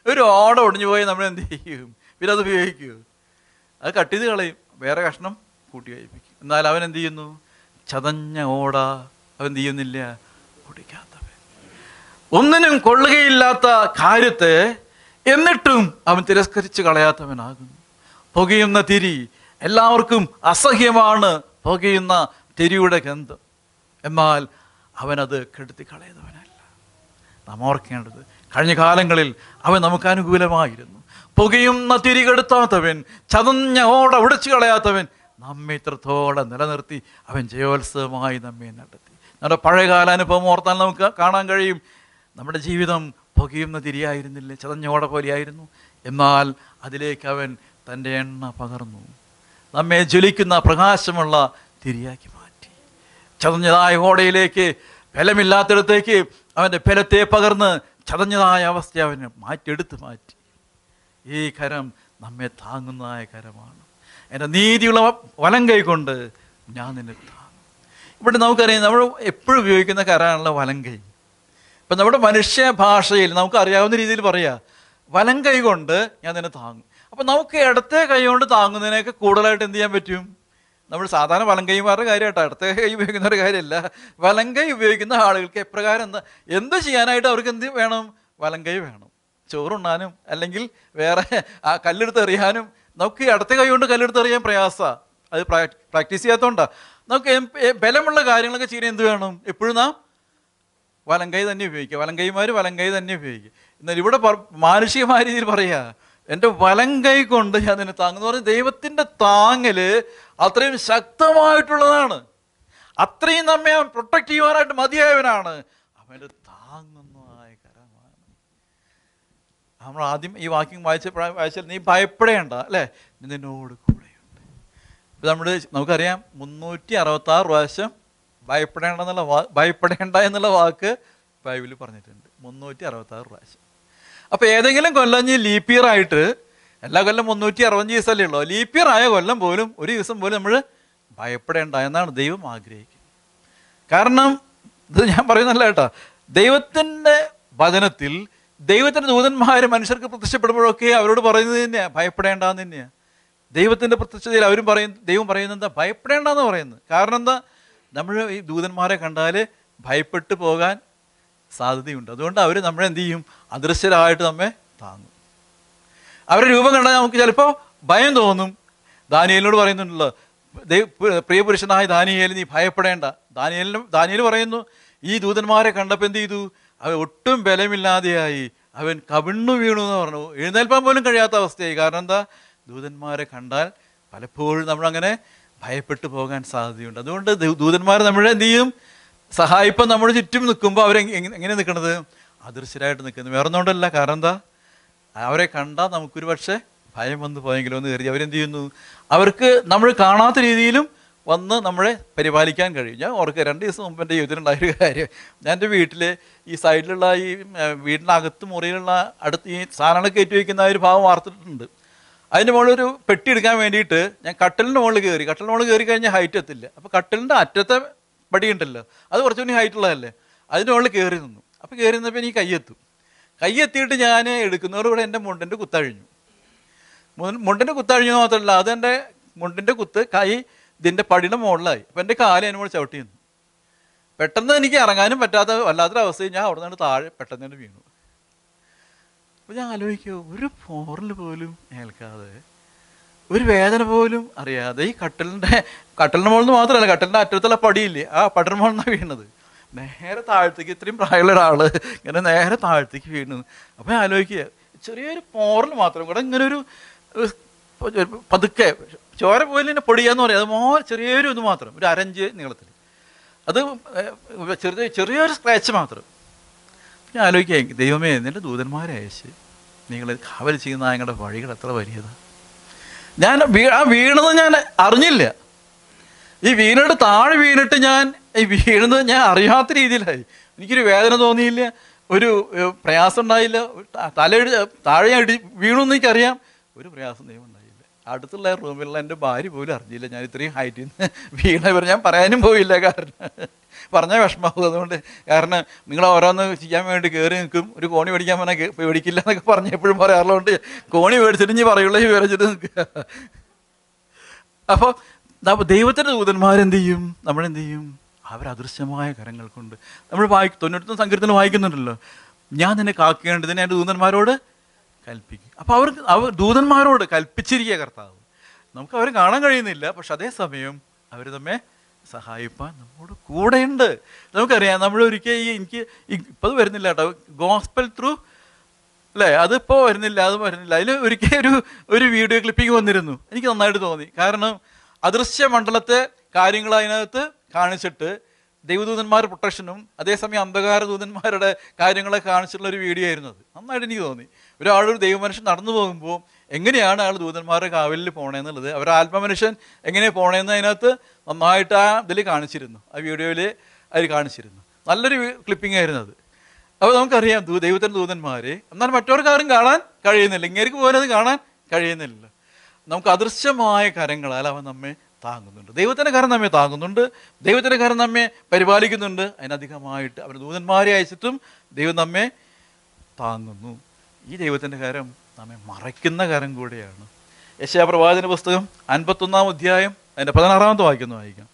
ഒരു ഓട ഒടിഞ്ഞു പോയി നമ്മൾ എന്ത് ചെയ്യും പിന്നെ അത് ഉപയോഗിക്കുമോ അത് കട്ട് ചെയ്ത് കളയും വേറെ കഷ്ണം കൂട്ടി കഴിപ്പിക്കും എന്നാൽ അവൻ എന്ത് ചെയ്യുന്നു ചതഞ്ഞ ഓട അവൻ എന്ത് ചെയ്യുന്നില്ല കുടിക്കാത്തവൻ ഒന്നിനും കൊള്ളുകയില്ലാത്ത കാര്യത്തെ എന്നിട്ടും അവൻ തിരസ്കരിച്ച് കളയാത്തവനാകുന്നു പുകയുന്ന തിരി എല്ലാവർക്കും അസഹ്യമാണ് പുകയുന്ന തിരിയുടെ ഗന്ധം എന്നാൽ അവനത് കെടുത്തി കളയുന്നവനല്ല നാം ഓർക്കേണ്ടത് കഴിഞ്ഞ കാലങ്ങളിൽ അവൻ നമുക്ക് അനുകൂലമായിരുന്നു പുകയുന്ന തിരികെടുത്താത്തവൻ ചതഞ്ഞ ഓട ഉടച്ചു കളയാത്തവൻ നമ്മെ ഇത്രത്തോളം നിലനിർത്തി അവൻ ജയോത്സവമായി നമ്മെ നടത്തി നമ്മുടെ പഴയകാല അനുഭവം ഓർത്താൽ നമുക്ക് കാണാൻ കഴിയും നമ്മുടെ ജീവിതം പുകയുന്ന തിരിയായിരുന്നില്ലേ ചതഞ്ഞ ഓട പോലെയായിരുന്നു എന്നാൽ അതിലേക്ക് അവൻ തൻ്റെ എണ്ണ പകർന്നു നമ്മെ ജ്വലിക്കുന്ന പ്രകാശമുള്ള തിരിയാക്കി മാറ്റി ചതഞ്ഞതായ ഓടയിലേക്ക് ബലമില്ലാത്തിടത്തേക്ക് അവൻ്റെ ബലത്തെ പകർന്ന് ചതഞ്ഞതായ അവസ്ഥ അവന് മാറ്റിയെടുത്ത് മാറ്റി ഈ കരം നമ്മെ താങ്ങുന്നതായ കരമാണ് എൻ്റെ നീതിയുള്ള വലം കൈ കൊണ്ട് ഞാൻ നിന്നെ താങ്ങും ഇവിടെ നമുക്കറിയാം നമ്മൾ എപ്പോഴും ഉപയോഗിക്കുന്ന കരമാണല്ലോ വലം കൈ ഇപ്പം നമ്മുടെ മനുഷ്യ ഭാഷയിൽ നമുക്ക് അറിയാവുന്ന രീതിയിൽ പറയാം വലം കൈ കൊണ്ട് ഞാൻ നിന്നെ താങ്ങും അപ്പം നമുക്ക് ഇടത്തെ കൈ കൊണ്ട് താങ്ങുന്നതിനൊക്കെ കൂടുതലായിട്ട് എന്ത് ചെയ്യാൻ പറ്റും നമ്മൾ സാധാരണ വലം കൈമാരുടെ കാര്യമായിട്ട് ഇടത്തെ കൈ ഉപയോഗിക്കുന്ന ഒരു കാര്യമല്ല വലം കൈ ഉപയോഗിക്കുന്ന ആളുകൾക്ക് എപ്രകാരം എന്താ എന്ത് ചെയ്യാനായിട്ട് അവർക്ക് എന്ത് വേണം വലം കൈ വേണം ചോറുണ്ണാനും അല്ലെങ്കിൽ വേറെ ആ കല്ലെടുത്ത് എറിയാനും നമുക്ക് ഈ ഇടത്തെ കൈ കൊണ്ട് കല്ലെടുത്ത് എറിയാൻ പ്രയാസമാണ് അത് പ്രാക്ടീസ് ചെയ്യാത്തതുകൊണ്ടാണ് നമുക്ക് എം- എ- ബലമുള്ള കാര്യങ്ങളൊക്കെ ചെയ്യാൻ എന്ത് വേണം എപ്പോഴും നാം വലങ്കൈ തന്നെ ഉപയോഗിക്കുക വലങ്കൈമാർ വലങ്കൈ തന്നെ ഉപയോഗിക്കുക എന്നാൽ ഇവിടെ പറ- മാനുഷികമായ രീതിയിൽ പറയുക എൻ്റെ വലങ്കൈ കൊണ്ട് ഞാൻ നിന്നെ താങ്ങുന്നു പറഞ്ഞാൽ ദൈവത്തിൻ്റെ താങ്ങല് അത്രയും ശക്തമായിട്ടുള്ളതാണ് അത്രയും നമ്മെ അവൻ പ്രൊട്ടക്ട് ചെയ്യുവാനായിട്ട് മതിയായവനാണ് അവൻ്റെ താങ്ങുന്നതായ കരമാണ് നമ്മൾ ആദ്യം ഈ വാക്യം വായിച്ച വായിച്ചാൽ നീ ഭയപ്പെടേണ്ട അല്ലേ ഞാൻ നിന്നോട് കൂടെയുണ്ട് ഇപ്പം നമ്മൾ നമുക്കറിയാം മുന്നൂറ്റി അറുപത്തി ആറ് പ്രാവശ്യം ഭയപ്പെടേണ്ട എന്നുള്ള വാ ഭയപ്പെടേണ്ട എന്നുള്ള വാക്ക് ബൈബിളിൽ പറഞ്ഞിട്ടുണ്ട് മുന്നൂറ്റി അറുപത്തി ആറ് പ്രാവശ്യം അപ്പോൾ ഏതെങ്കിലും കൊല്ലം ഇനി ലീപ്പ് ഇയർ ആയിട്ട് എല്ലാ കൊല്ലം മുന്നൂറ്റി അറുപത്തഞ്ച് ദിവസമല്ലേ ഉള്ളൂ ലീപ്പ് ഇയർ ആയ കൊല്ലം പോലും ഒരു ദിവസം പോലും നമ്മൾ ഭയപ്പെടേണ്ട എന്നാണ് ദൈവം ആഗ്രഹിക്കുന്നത് കാരണം ഇത് ഞാൻ പറയുന്നല്ല കേട്ടോ ദൈവത്തിൻ്റെ വചനത്തിൽ ദൈവത്തിൻ്റെ ദൂതന്മാർ മനുഷ്യർക്ക് പ്രത്യക്ഷപ്പെടുമ്പോഴൊക്കെ അവരോട് പറയുന്നത് തന്നെയാണ് ഭയപ്പെടേണ്ടെന്ന് തന്നെയാണ് ദൈവത്തിൻ്റെ പ്രത്യക്ഷതയിൽ അവരും പറയും ദൈവം പറയുന്നത് എന്താ ഭയപ്പെടേണ്ടെന്ന് പറയുന്നത് കാരണം എന്താ നമ്മൾ ഈ ദൂതന്മാരെ കണ്ടാൽ ഭയപ്പെട്ടു പോകാൻ സാധ്യതയുണ്ട് അതുകൊണ്ട് അവർ നമ്മളെ എന്ത് ചെയ്യും അദൃശ്യരായിട്ട് നമ്മെ താങ്ങും അവരുടെ രൂപം കണ്ടാൽ നമുക്ക് ചിലപ്പോൾ ഭയം തോന്നും ദാനിയേലിനോട് പറയുന്നുണ്ടല്ലോ ദൈവ പ്രിയപുരുഷനായ ദാനിയേൽ നീ ഭയപ്പെടേണ്ട ദാനിയേലിനും ദാനിയേൽ പറയുന്നു ഈ ദൂതന്മാരെ കണ്ടപ്പോൾ എന്ത് ചെയ്തു അവൻ ഒട്ടും ബലമില്ലാതെയായി അവൻ കവിണ്ണു വീണു എന്ന് പറഞ്ഞു എഴുന്നേൽപ്പാൻ പോലും കഴിയാത്ത അവസ്ഥയായി കാരണം എന്താ ദൂതന്മാരെ കണ്ടാൽ പലപ്പോഴും നമ്മളങ്ങനെ ഭയപ്പെട്ടു പോകാൻ സാധ്യതയുണ്ട് അതുകൊണ്ട് ദൂ- ദൂതന്മാർ നമ്മളെ എന്ത് ചെയ്യും സഹായിപ്പം നമ്മുടെ ചുറ്റും നിൽക്കുമ്പോൾ അവർ എങ്ങനെ നിൽക്കണത് അദൃശ്യരായിട്ട് നിൽക്കുന്നത് വേറെ ഒന്നുകൊണ്ടല്ല കാരണം എന്താ അവരെ കണ്ടാൽ നമുക്കൊരു പക്ഷേ ഭയം വന്ന് പോയെങ്കിലോ എന്ന് കരുതി അവരെന്ത് ചെയ്യുന്നു അവർക്ക് നമ്മൾ കാണാത്ത രീതിയിലും വന്ന് നമ്മളെ പരിപാലിക്കാൻ കഴിയും ഞാൻ ഓർക്കുക രണ്ട് ദിവസം മുമ്പ് എൻ്റെ ജീവിതത്തിലുണ്ടായ ഒരു കാര്യം ഞാൻ എൻ്റെ വീട്ടിൽ ഈ സൈഡിലുള്ള ഈ ഏർ, വീടിനകത്ത് മുറിയിലുള്ള അടുത്ത് ഈ സാധനങ്ങൾ കയറ്റി വയ്ക്കുന്ന ആ ഒരു ഭാഗം വാർത്തിട്ടുണ്ട് അതിൻ്റെ മുകളിൽ ഒരു പെട്ടി എടുക്കാൻ വേണ്ടിയിട്ട് ഞാൻ കട്ടലിൻ്റെ മുകളിൽ കയറി കട്ടലിൻ്റെ മുകളിൽ കയറി കഴിഞ്ഞാൽ ഹൈറ്റ് എത്തില്ല അപ്പോൾ കട്ടലിൻ്റെ അറ്റത്തെ പടി ഉണ്ടല്ലോ അത് കുറച്ചുകൂടി ഹൈറ്റ് ഉള്ളതല്ലേ അതിൻ്റെ മുകളിൽ കയറി നിന്നു അപ്പോൾ കയറി നിന്നപ്പോൾ എനിക്ക് കയ്യെത്തും കയ്യെത്തിയിട്ട് ഞാൻ എടുക്കുന്നതോടുകൂടെ എൻ്റെ മുണ്ടിൻ്റെ കുത്തഴിഞ്ഞു മുൻ- മുണ്ടിൻ്റെ കുത്തഴിഞ്ഞു മാത്രമല്ല അതെൻ്റെ മുണ്ടിൻ്റെ കുത്ത് കൈ ഇതിൻ്റെ പടിയുടെ മുകളിലായി അപ്പം എൻ്റെ കാല് അതിനോട് ചവിട്ടി നിന്നു പെട്ടെന്ന് എനിക്ക് ഇറങ്ങാനും പറ്റാത്ത വല്ലാത്തൊരവസ്ഥയിൽ ഞാൻ അവിടെ നിന്ന് താഴെ പെട്ടെന്ന് തന്നെ വീണു അപ്പോൾ ഞാൻ ആലോചിക്കുമോ ഒരു പോറൽ പോലും ഏൽക്കാതെ ഒരു വേദന പോലും അറിയാതെ ഈ കട്ടലിൻ്റെ കട്ടലിൻ്റെ മുകളിൽ നിന്ന് മാത്രമല്ല കട്ടലിൻ്റെ അറ്റത്തുള്ള പടിയില്ലേ ആ പടിയുടെ മുകളിൽ നിന്നാണ് വീണത് നേരെ താഴത്തേക്ക് ഇത്രയും പ്രായമുള്ള ഒരാൾ ഇങ്ങനെ നേരെ താഴത്തേക്ക് വീണു അപ്പോൾ ഞാൻ ആലോചിക്കുക ചെറിയൊരു പോറൽ മാത്രം കൂടെ ഇങ്ങനെ ഒരു ഒരു പതുക്കെ ചോര പോലും എന്നെ പൊടിയാന്ന് പറയാം അത് മോ ചെറിയൊരു ഇത് മാത്രം ഒരു അരഞ്ച് നീളത്തിൽ അത് ഏഹ്, ചെറിയ ചെറിയൊരു സ്ക്രാച്ച് മാത്രം ഞാൻ ആലോചിക്കുക ദൈവമേ നിന്റെ ദൂതന്മാരെ അയച്ച് നിങ്ങൾ കാവൽ ചെയ്യുന്ന ഞങ്ങളുടെ വഴികൾ എത്ര വലിയതാണ് ഞാൻ വീ ആ വീണത് ഞാൻ അറിഞ്ഞില്ല ഈ വീണിട്ട് താഴെ വീണിട്ട് ഞാൻ ഈ വീണത് ഞാൻ അറിയാത്ത രീതിയിലായി എനിക്കൊരു വേദന തോന്നിയില്ല ഒരു ഏഹ്, പ്രയാസം ഉണ്ടായില്ല ഒരു ത- തലയിടി താഴെ ഞാൻ ഇടി വീണു എന്ന് എനിക്കറിയാം ഒരു പ്രയാസം ദൈവം ഉണ്ടായില്ല അടുത്തുള്ള റൂമിലുള്ള എൻ്റെ ഭാര്യ പോലും അറിഞ്ഞില്ല ഞാൻ ഇത്രയും ഹൈറ്റിൽ നിന്ന് വീണവർ ഞാൻ പറയാനും പോയില്ല കാരണം പറഞ്ഞാൽ വിഷമാവും അതുകൊണ്ട് കാരണം നിങ്ങൾ ഓരോന്ന് ചെയ്യാൻ വേണ്ടി കയറി നിൽക്കും ഒരു കോണി മേടിക്കാൻ പറഞ്ഞാൽ കേ- പേടിക്കില്ല എന്നൊക്കെ പറഞ്ഞ് എപ്പോഴും പറയാറുള്ളതുകൊണ്ട് കോണി മേടിച്ചിട്ട് ഇനി പറയുള്ളൂ ഈ വിരച്ചിട്ട് നിൽക്കുക അപ്പോൾ അപ്പോൾ ദൈവത്തിൻ്റെ ദൂതന്മാരെന്ത് ചെയ്യും നമ്മളെന്ത് ചെയ്യും അവർ അദൃശ്യമായ കരങ്ങൾ കൊണ്ട് നമ്മൾ വായിക്കും തൊണ്ണൂറ്റൊന്ന് സങ്കീർത്തനം വായിക്കുന്നുണ്ടല്ലോ ഞാൻ നിന്നെ കാക്കേണ്ടതിനെ എൻ്റെ ദൂതന്മാരോട് കൽപ്പിക്കും അപ്പോൾ അവർ അവർ ദൂതന്മാരോട് കൽപ്പിച്ചിരിക്കുക കർത്താവ് നമുക്ക് അവരെ കാണാൻ കഴിയുന്നില്ല പക്ഷെ അതേസമയം അവർ നമ്മെ സഹായിപ്പാൻ നമ്മോട് കൂടെയുണ്ട് നമുക്കറിയാം നമ്മൾ ഒരിക്കൽ ഈ എനിക്ക് ഇപ്പം അത് വരുന്നില്ല കേട്ടോ ഗോസ്പൽ ത്രൂ അല്ലേ അതിപ്പോൾ വരുന്നില്ല അത് വരുന്നില്ല അതിൽ ഒരിക്കൽ ഒരു ഒരു വീഡിയോ ക്ലിപ്പിംഗ് വന്നിരുന്നു എനിക്ക് നന്നായിട്ട് തോന്നി കാരണം അദൃശ്യ മണ്ഡലത്തെ കാര്യങ്ങൾ അതിനകത്ത് കാണിച്ചിട്ട് ദൈവദൂതന്മാർ പ്രൊട്ടക്ഷനും അതേസമയം അന്ധകാര ദൂതന്മാരുടെ കാര്യങ്ങളെ കാണിച്ചിട്ടുള്ള ഒരു വീഡിയോ ആയിരുന്നു അത് നന്നായിട്ട് എനിക്ക് തോന്നി ഒരാളൊരു ദൈവമനുഷ്യൻ നടന്നു പോകുമ്പോൾ എങ്ങനെയാണ് ആൾ ദൂതന്മാരുടെ കാവലിൽ പോണേന്നുള്ളത് അവർ ആത്മമനുഷ്യൻ എങ്ങനെയാണ് പോണേന്ന് അതിനകത്ത് നന്നായിട്ട് ആ ഇതിൽ കാണിച്ചിരുന്നു ആ വീഡിയോയിൽ അതിൽ കാണിച്ചിരുന്നു നല്ലൊരു ക്ലിപ്പിംഗ് ആയിരുന്നു അത് അപ്പോൾ നമുക്കറിയാം ദൂ ദൈവത്തിൻ്റെ ദൂതന്മാർ എന്നാൽ മറ്റവർക്ക് ആരും കാണാൻ കഴിയുന്നില്ല ഇങ്ങേർക്ക് പോലും അത് കാണാൻ കഴിയുന്നില്ല നമുക്ക് അദൃശ്യമായ കരങ്ങളാൽ അവൻ നമ്മെ താങ്ങുന്നുണ്ട് ദൈവത്തിൻ്റെ കരം നമ്മെ താങ്ങുന്നുണ്ട് ദൈവത്തിൻ്റെ കരം നമ്മെ പരിപാലിക്കുന്നുണ്ട് അതിനധികമായിട്ട് അവൻ ദൂതന്മാരെ അയച്ചിട്ടും ദൈവം നമ്മെ താങ്ങുന്നു ഈ ദൈവത്തിൻ്റെ കരം നമ്മെ മറയ്ക്കുന്ന കരം കൂടെയാണ് യശയാപ്രവാചന പുസ്തകം അൻപത്തൊന്നാം അധ്യായം അതിൻ്റെ പതിനാറാമത്തെ വായിക്കുന്നു വായിക്കാം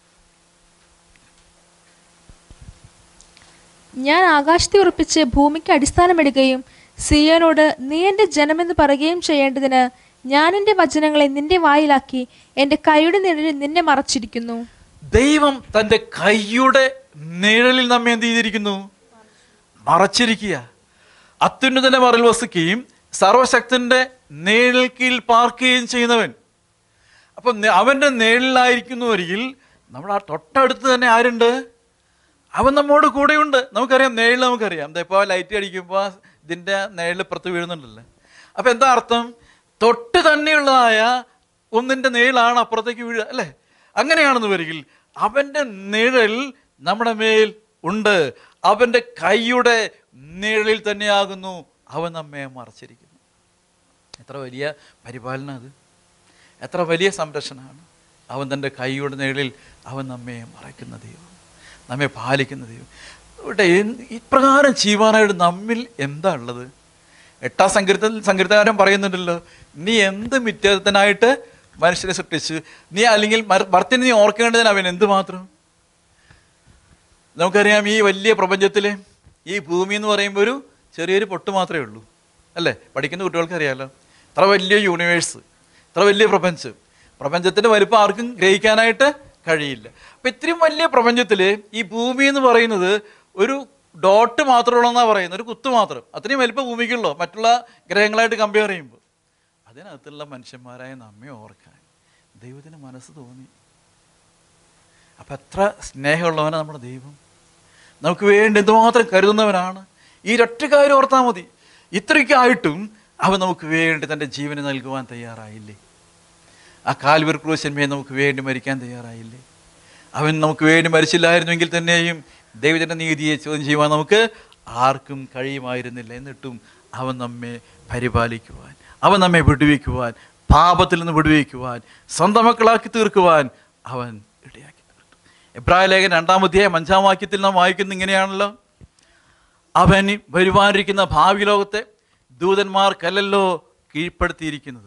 ഞാൻ ആകാശത്തെ ഉറപ്പിച്ച് ഭൂമിക്ക് അടിസ്ഥാനമിടുകയും സിയോനോട് നീ എൻ്റെ ജനമെന്ന് പറയുകയും ചെയ്യേണ്ടതിന് ഞാൻ എൻ്റെ വചനങ്ങളെ നിന്റെ വായിലാക്കി എൻ്റെ കൈയുടെ നിഴലിൽ നിന്നെ മറച്ചിരിക്കുന്നു ദൈവം തൻ്റെ കൈയുടെ നിഴലിൽ നമ്മെ എന്ത് ചെയ്തിരിക്കുന്നു മറച്ചിരിക്കുക അത്യുന്നതന്റെ മറൽ വസിക്കുകയും സർവശക്തന്റെ നിഴൽ കീഴിൽ പാർക്കുകയും ചെയ്യുന്നവൻ അപ്പം നെ- അവന്റെ നിഴലിലായിരിക്കുന്നുവരികിൽ നമ്മൾ ആ തൊട്ടടുത്ത് തന്നെ ആരുണ്ട് അവൻ നമ്മോട് കൂടെയുണ്ട് നമുക്കറിയാം നിഴൽ നമുക്കറിയാം എന്താ ഇപ്പോൾ ലൈറ്റ് അടിക്കുമ്പോൾ ഇതിൻ്റെ നിഴൽ പുറത്ത് വീഴുന്നുണ്ടല്ലോ അപ്പം എന്താ അർത്ഥം തൊട്ട് തന്നെയുള്ളതായ ഒന്നിൻ്റെ നിഴലാണ് അപ്പുറത്തേക്ക് വീഴുക അല്ലേ അങ്ങനെയാണെന്ന് വരികിൽ അവൻ്റെ നിഴൽ നമ്മുടെ മേൽ ഉണ്ട് അവൻ്റെ കൈയുടെ നിഴലിൽ തന്നെയാകുന്നു അവൻ നമ്മെ മറച്ചിരിക്കുന്നു എത്ര വലിയ പരിപാലനം അത് എത്ര വലിയ സംരക്ഷണമാണ് അവൻ തൻ്റെ കൈയുടെ നിഴലിൽ അവൻ നമ്മെ മറയ്ക്കുന്ന ദൈവം നമ്മെ പാലിക്കുന്ന ദൈവം ഇവിടെ എന്ത് ഇപ്രകാരം ചെയ്യുവാനായിട്ട് നമ്മിൽ എന്താ ഉള്ളത് എട്ടാം സങ്കീർത്തൻ സങ്കീർത്തകാരൻ പറയുന്നുണ്ടല്ലോ നീ എന്ത് മിറ്റത്തിനായിട്ട് മനുഷ്യനെ സൃഷ്ടിച്ചു നീ അല്ലെങ്കിൽ മര- മർത്തിനെ നീ ഓർക്കേണ്ടതിന് അവൻ എന്തുമാത്രം നമുക്കറിയാം ഈ വലിയ പ്രപഞ്ചത്തിൽ ഈ ഭൂമി എന്ന് പറയുമ്പോൾ ഒരു ചെറിയൊരു പൊട്ട് മാത്രമേ ഉള്ളൂ അല്ലേ പഠിക്കുന്ന കുട്ടികൾക്ക് അറിയാമല്ലോ ഇത്ര വലിയ യൂണിവേഴ്സ് ഇത്ര വലിയ പ്രപഞ്ചം പ്രപഞ്ചത്തിൻ്റെ വലിപ്പം ആർക്കും ഗ്രഹിക്കാനായിട്ട് കഴിയില്ല അപ്പം ഇത്രയും വലിയ പ്രപഞ്ചത്തിൽ ഈ ഭൂമി എന്ന് പറയുന്നത് ഒരു ഡോട്ട് മാത്രമുള്ളതെന്നാണ് പറയുന്നത് ഒരു കുത്ത് മാത്രം അത്രയും വലിപ്പം ഭൂമിക്കുള്ളൂ മറ്റുള്ള ഗ്രഹങ്ങളായിട്ട് കമ്പയർ ചെയ്യുമ്പോൾ അതിനകത്തുള്ള മനുഷ്യന്മാരായ നമ്മെ ഓർക്കാൻ ദൈവത്തിന് മനസ്സ് തോന്നി അപ്പം എത്ര സ്നേഹമുള്ളവനാണ് നമ്മുടെ ദൈവം നമുക്ക് വേണ്ടി എന്തുമാത്രം കരുതുന്നവനാണ് ഈ ഒറ്റ കാര്യം ഓർത്താൽ മതി ഇത്രയൊക്കെ ആയിട്ടും അവൻ നമുക്ക് വേണ്ടി തൻ്റെ ജീവനെ നൽകുവാൻ തയ്യാറായില്ലേ ആ കാൽവർ ക്രൂശന്മയെ നമുക്ക് വേണ്ടി മരിക്കാൻ തയ്യാറായില്ലേ അവൻ നമുക്ക് വേണ്ടി മരിച്ചില്ലായിരുന്നുവെങ്കിൽ തന്നെയും ദൈവത്തിൻ്റെ നീതിയെ ചോദ്യം ചെയ്യുവാൻ നമുക്ക് ആർക്കും കഴിയുമായിരുന്നില്ല എന്നിട്ടും അവൻ നമ്മെ പരിപാലിക്കുവാൻ അവൻ നമ്മെ വിടുവിക്കുവാൻ പാപത്തിൽ നിന്ന് വിടുവിക്കുവാൻ സ്വന്തം മക്കളാക്കി തീർക്കുവാൻ അവൻ ഇടയാക്കി തീർത്തു എബ്രായ ലേഖൻ രണ്ടാം അധ്യായം അഞ്ചാം വാക്യത്തിൽ നാം വായിക്കുന്നത് ഇങ്ങനെയാണല്ലോ അവൻ വരുവാനിരിക്കുന്ന ഭാവി ലോകത്തെ ദൂതന്മാർക്കല്ലല്ലോ കീഴ്പ്പെടുത്തിയിരിക്കുന്നത്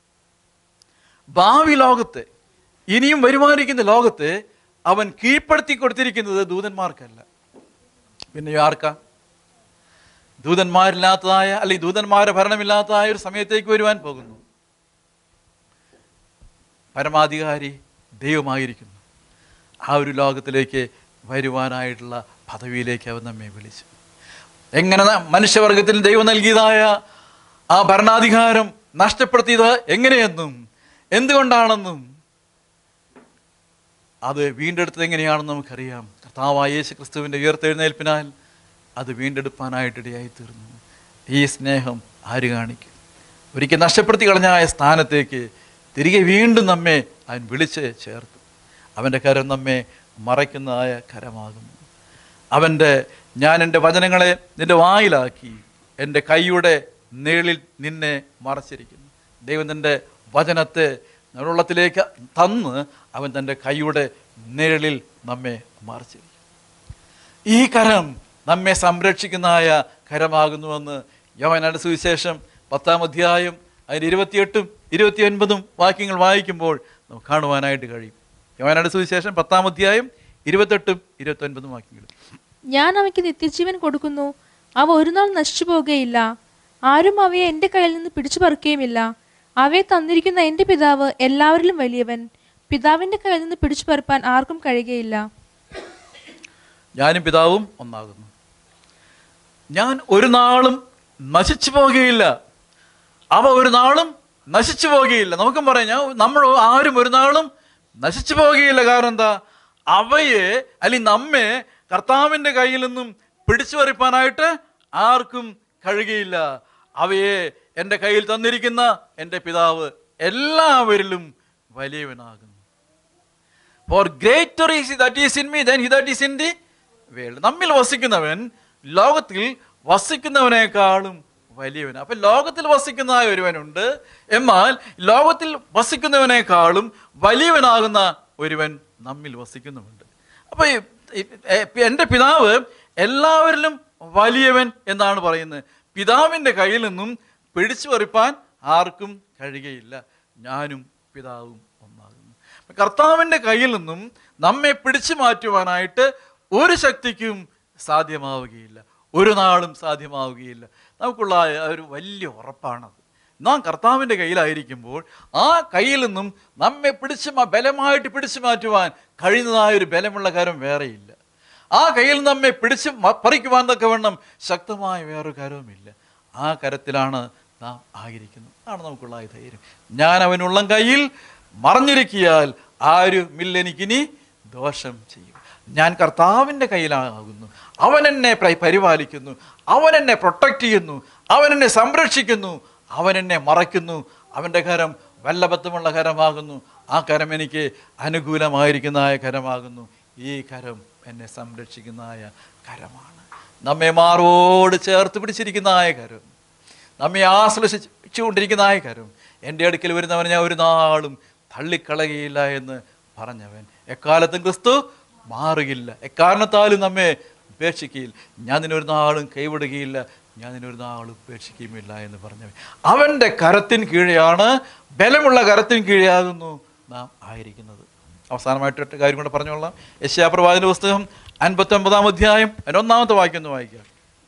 ഭാവി ലോകത്തെ ഇനിയും വരുമാനിക്കുന്ന ലോകത്തെ അവൻ കീഴ്പ്പെടുത്തി കൊടുത്തിരിക്കുന്നത് ദൂതന്മാർക്കല്ല പിന്നെ ആർക്കാ ദൂതന്മാരില്ലാത്തതായ അല്ലെങ്കിൽ ദൂതന്മാരുടെ ഭരണമില്ലാത്തതായ ഒരു സമയത്തേക്ക് വരുവാൻ പോകുന്നു പരമാധികാരി ദൈവമായിരിക്കുന്നു ആ ഒരു ലോകത്തിലേക്ക് വരുവാനായിട്ടുള്ള പദവിയിലേക്ക് അവൻ നമ്മെ വിളിച്ചു എങ്ങനെ ന- മനുഷ്യവർഗത്തിൽ ദൈവം നൽകിയതായ ആ ഭരണാധികാരം നഷ്ടപ്പെടുത്തിയത് എങ്ങനെയെന്നും എന്തുകൊണ്ടാണെന്നും അത് വീണ്ടെടുത്തത് എങ്ങനെയാണെന്ന് നമുക്കറിയാം കർത്താവായ യേശു ക്രിസ്തുവിൻ്റെ ഉയർത്തെഴുന്നേൽപ്പിനാൽ അത് വീണ്ടെടുപ്പാനായിട്ടിടയായി തീർന്നു ഈ സ്നേഹം ആര് കാണിക്കും ഒരിക്കൽ നഷ്ടപ്പെടുത്തി കളഞ്ഞ ആ സ്ഥാനത്തേക്ക് തിരികെ വീണ്ടും നമ്മെ അവൻ വിളിച്ച് ചേർത്തു അവൻ്റെ കരം നമ്മെ മറയ്ക്കുന്നതായ കരമാകുന്നു അവൻ്റെ ഞാൻ എൻ്റെ വചനങ്ങളെ നിൻ്റെ വായിലാക്കി എൻ്റെ കൈയുടെ നീളിൽ നിന്നെ മറച്ചിരിക്കുന്നു ദൈവം തൻ്റെ വചനത്തെ നമ്മുടെ ഉള്ളത്തിലേക്ക് തന്ന് അവൻ തൻ്റെ കൈയുടെ നിഴലിൽ നമ്മെ മറിച്ചിരിക്കും ഈ കരം നമ്മെ സംരക്ഷിക്കുന്നതായ കരമാകുന്നുവെന്ന് യോവനാന്റെ സുവിശേഷം പത്താം അധ്യായം അതിന് ഇരുപത്തിയെട്ടും ഇരുപത്തിയൊൻപതും വാക്യങ്ങൾ വായിക്കുമ്പോൾ നമുക്ക് കാണുവാനായിട്ട് കഴിയും യോവനാന്റെ സുവിശേഷം പത്താം അധ്യായം ഇരുപത്തെട്ടും ഇരുപത്തൊൻപതും വാക്യങ്ങൾ ഞാൻ അവയ്ക്ക് നിത്യജീവൻ കൊടുക്കുന്നു അവ ഒരു നാൾ നശിച്ചു പോകുകയില്ല ആരും അവയെ എൻ്റെ കയ്യിൽ നിന്ന് പിടിച്ചു പറിക്കുകയുമില്ല അവയെ തന്നിരിക്കുന്ന എൻ്റെ പിതാവ് എല്ലാവരിലും വലിയവൻ പിതാവിൻ്റെ കയ്യിൽ നിന്ന് പിടിച്ചു പറിപ്പാൻ ആർക്കും കഴിയുകയില്ല ഞാനും പിതാവും ഒന്നാകുന്നു ഞാൻ ഒരു നാളും നശിച്ചു പോകുകയില്ല അവ ഒരു നാളും നശിച്ചു പോകുകയില്ല നമുക്കും പറയാം ഞാൻ നമ്മൾ ആരും ഒരു നാളും നശിച്ചു പോകുകയില്ല കാരണം എന്താ അവയെ അല്ലെങ്കിൽ നമ്മെ കർത്താവിൻ്റെ കയ്യിൽ നിന്നും പിടിച്ചു പറിപ്പാനായിട്ട് ആർക്കും കഴിയുകയില്ല അവയെ എൻ്റെ കയ്യിൽ തന്നിരിക്കുന്ന എൻ്റെ പിതാവ് എല്ലാവരിലും വലിയവനാകുന്നു for greater is that is in me than he that is in the world നമ്മിൽ വസിക്കുന്നവൻ ലോകത്തിൽ വസിക്കുന്നവനേക്കാളും വലിയവൻ അപ്പൊ ലോകത്തിൽ വസിക്കുന്നതായ ഒരുവനുണ്ട് എന്നാൽ ലോകത്തിൽ വസിക്കുന്നവനേക്കാളും വലിയവനാകുന്ന ഒരുവൻ നമ്മിൽ വസിക്കുന്നുമുണ്ട് അപ്പൊ ഈ- ഈ- എ- എൻ്റെ പിതാവ് എല്ലാവരിലും വലിയവൻ എന്നാണ് പറയുന്നത് പിതാവിൻ്റെ കയ്യിൽ നിന്നും പിടിച്ചു പറിപ്പാൻ ആർക്കും കഴിയുകയില്ല ഞാനും പിതാവും ഒന്നാകുന്നു കർത്താവിൻ്റെ കയ്യിൽ നിന്നും നമ്മെ പിടിച്ചു മാറ്റുവാനായിട്ട് ഒരു ശക്തിക്കും സാധ്യമാവുകയില്ല ഒരു നാളും സാധ്യമാവുകയില്ല നമുക്കുള്ള ആ ഒരു വലിയ ഉറപ്പാണത് നാം കർത്താവിൻ്റെ കയ്യിലായിരിക്കുമ്പോൾ ആ കയ്യിൽ നിന്നും നമ്മെ പിടിച്ച് മാ- ബലമായിട്ട് പിടിച്ചു മാറ്റുവാൻ കഴിയുന്നതായ ഒരു ബലമുള്ള കാര്യം വേറെയില്ല ആ കയ്യിൽ നിന്ന് നമ്മെ പിടിച്ച് മ- പറിക്കുവാൻ തക്കവണ്ണം ശക്തമായ വേറൊരു കരവുമില്ല ആ കരത്തിലാണ് നാം ആയിരിക്കുന്നത് അതാണ് നമുക്കുള്ള ആ ധൈര്യം ഞാൻ അവനുള്ളം കയ്യിൽ മറഞ്ഞിരിക്കിയാൽ ആരുമില്ലെനിക്കിനി ദോഷം ചെയ്യും ഞാൻ കർത്താവിൻ്റെ കയ്യിലാകുന്നു അവൻ എന്നെ പ്ര- പരിപാലിക്കുന്നു അവൻ എന്നെ പ്രൊട്ടക്റ്റ് ചെയ്യുന്നു അവൻ എന്നെ സംരക്ഷിക്കുന്നു അവൻ എന്നെ മറയ്ക്കുന്നു അവൻ്റെ കരം വല്ലഭത്വമുള്ള കരമാകുന്നു ആ കരം എനിക്ക് അനുകൂലമായിരിക്കുന്നതായ കരമാകുന്നു ഈ കരം എന്നെ സംരക്ഷിക്കുന്നതായ കരമാണ് നമ്മെ മാറോട് ചേർത്ത് പിടിച്ചിരിക്കുന്നതായ കരം നമ്മെ ആശ്ലേഷിച്ചുകൊണ്ടിരിക്കുന്നതായ കരം എൻ്റെ അടുക്കൽ വരുന്നവൻ ഞാൻ ഒരു നാളും തള്ളിക്കളയുകയില്ല എന്ന് പറഞ്ഞവൻ എക്കാലത്തും ക്രിസ്തു മാറുകയില്ല എക്കാരണത്താലും നമ്മെ ഉപേക്ഷിക്കുകയില്ല ഞാൻ നിന്നൊരു നാളും കൈവിടുകയില്ല ഞാൻ നിന്നൊരു നാളും ഉപേക്ഷിക്കുകയുമില്ല എന്ന് പറഞ്ഞവൻ അവൻ്റെ കരത്തിൻ കീഴെയാണ് ബലമുള്ള കരത്തിൻ കീഴെയാകുന്നു നാം ആയിരിക്കുന്നത് അവസാനമായിട്ട് ഒറ്റ കാര്യം കൂടെ പറഞ്ഞോളാം യശ്യാപ്രവാചന പുസ്തകം അൻപത്തി ഒമ്പതാം അധ്യായം അതിൻ്റെ ഒന്നാമത്തെ വാക്യം ഒന്ന് വായിക്കാം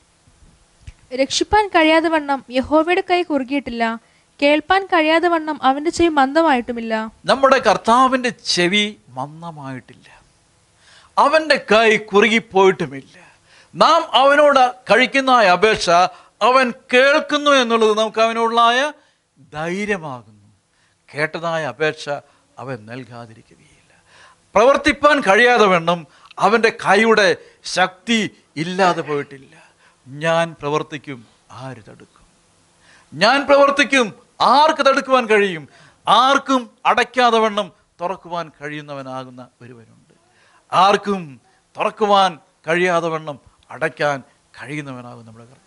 രക്ഷിപ്പാൻ കഴിയാതെ വണ്ണം യഹോവയുടെ കൈ കുറുകിയിട്ടില്ല കേൾപ്പാൻ കഴിയാതെ വണ്ണം അവന്റെ ചെവി മന്ദമായിട്ടുമില്ല നമ്മുടെ കർത്താവിൻ്റെ ചെവി മന്ദമായിട്ടില്ല അവൻ്റെ കൈ കുറുകിപ്പോയിട്ടുമില്ല നാം അവനോട് കഴിക്കുന്ന ആ അപേക്ഷ അവൻ കേൾക്കുന്നു എന്നുള്ളത് നമുക്ക് അവനോടുള്ളായ ധൈര്യമാകുന്നു കേട്ടതായ അപേക്ഷ അവൻ നൽകാതിരിക്കുകയില്ല പ്രവർത്തിപ്പാൻ കഴിയാതെ വണ്ണം അവൻ്റെ കൈയുടെ ശക്തി ഇല്ലാതെ പോയിട്ടില്ല ഞാൻ പ്രവർത്തിക്കും ആര് തടുക്കും ഞാൻ പ്രവർത്തിക്കും ആർക്ക് തടുക്കുവാൻ കഴിയും ആർക്കും അടയ്ക്കാതെ വണ്ണം തുറക്കുവാൻ കഴിയുന്നവനാകുന്ന ഒരുവനുണ്ട് ആർക്കും തുറക്കുവാൻ കഴിയാതെ വണ്ണം അടയ്ക്കാൻ കഴിയുന്നവനാകും നമ്മുടെ കർത്താവ്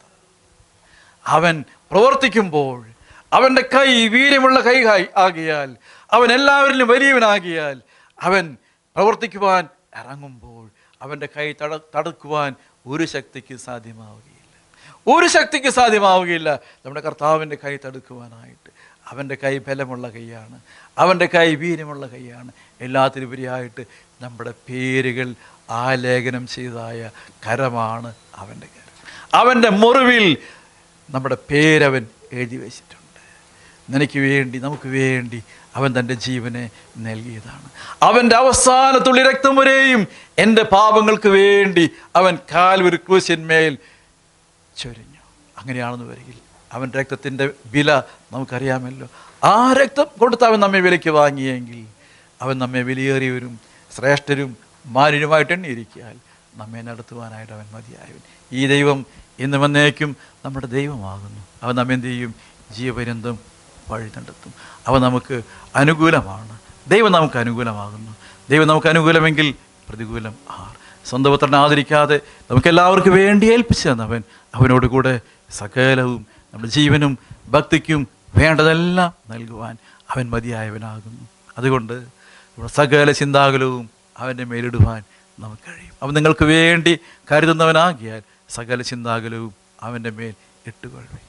അവൻ പ്രവർത്തിക്കുമ്പോൾ അവൻ്റെ കൈ വീര്യമുള്ള കൈ ആയി- ആകിയാൽ അവൻ എല്ലാവരിലും വലിയവനാകിയാൽ അവൻ പ്രവർത്തിക്കുവാൻ ഇറങ്ങുമ്പോൾ അവൻ്റെ കൈ തട തടുക്കുവാൻ ഒരു ശക്തിക്ക് സാധ്യമാവുകയില്ല ഒരു ശക്തിക്ക് സാധ്യമാവുകയില്ല നമ്മുടെ കർത്താവിൻ്റെ കൈ തടുക്കുവാനായിട്ട് അവൻ്റെ കൈ ബലമുള്ള കൈയാണ് അവൻ്റെ കൈ വീര്യമുള്ള കൈയാണ് എല്ലാത്തിനുപരിയായിട്ട് നമ്മുടെ പേരുകൾ ആലേഖനം ചെയ്തതായ കരമാണ് അവൻ്റെ കരം അവൻ്റെ മുറിവിൽ നമ്മുടെ പേരവൻ എഴുതി വെച്ചിട്ടുണ്ട് നിനക്ക് വേണ്ടി നമുക്ക് വേണ്ടി അവൻ തൻ്റെ ജീവനെ നൽകിയതാണ് അവൻ്റെ അവസാന തുള്ളി രക്തം വരെയും എൻ്റെ പാപങ്ങൾക്ക് വേണ്ടി അവൻ കാൽവരി ക്രൂശന്മേൽ ചൊരിഞ്ഞു അങ്ങനെയാണെന്ന് വരികിൽ അവൻ രക്തത്തിൻ്റെ വില നമുക്കറിയാമല്ലോ ആ രക്തം കൊടുത്ത് അവൻ നമ്മെ വിലയ്ക്ക് വാങ്ങിയെങ്കിൽ അവൻ നമ്മെ വിലയേറിയവരും ശ്രേഷ്ഠരും മാന്യരുമായിട്ട് എണ്ണിയിരിക്കാൻ നമ്മെ നടത്തുവാനായിട്ട് അവൻ മതിയായവൻ ഈ ദൈവം ഇന്നും എന്നേക്കും നമ്മുടെ ദൈവമാകുന്നു അവൻ നമ്മെ എന്ത് ചെയ്യും ജീവപര്യന്തം വഴി നടത്തും അവ നമുക്ക് അനുകൂലമാണ് ദൈവം നമുക്ക് അനുകൂലമാകുന്നു ദൈവം നമുക്ക് അനുകൂലമെങ്കിൽ പ്രതികൂലം ആർ സ്വന്തം പുത്രനെ ആദരിക്കാതെ നമുക്ക് എല്ലാവർക്കും വേണ്ടി ഏൽപ്പിച്ചു തന്നവൻ അവനോട് കൂടെ സകലവും നമ്മുടെ ജീവനും ഭക്തിക്കും വേണ്ടതെല്ലാം നൽകുവാൻ അവൻ മതിയായവനാകുന്നു അതുകൊണ്ട് ഇവിടെ സകല ചിന്താകുലവും അവൻ്റെ മേലിടുവാൻ നമുക്ക് കഴിയും അവൻ നിങ്ങൾക്ക് വേണ്ടി കരുതുന്നവനാകിയാൽ സകല ചിന്താകുലവും അവൻ്റെ മേൽ ഇട്ടുകൊള്ളു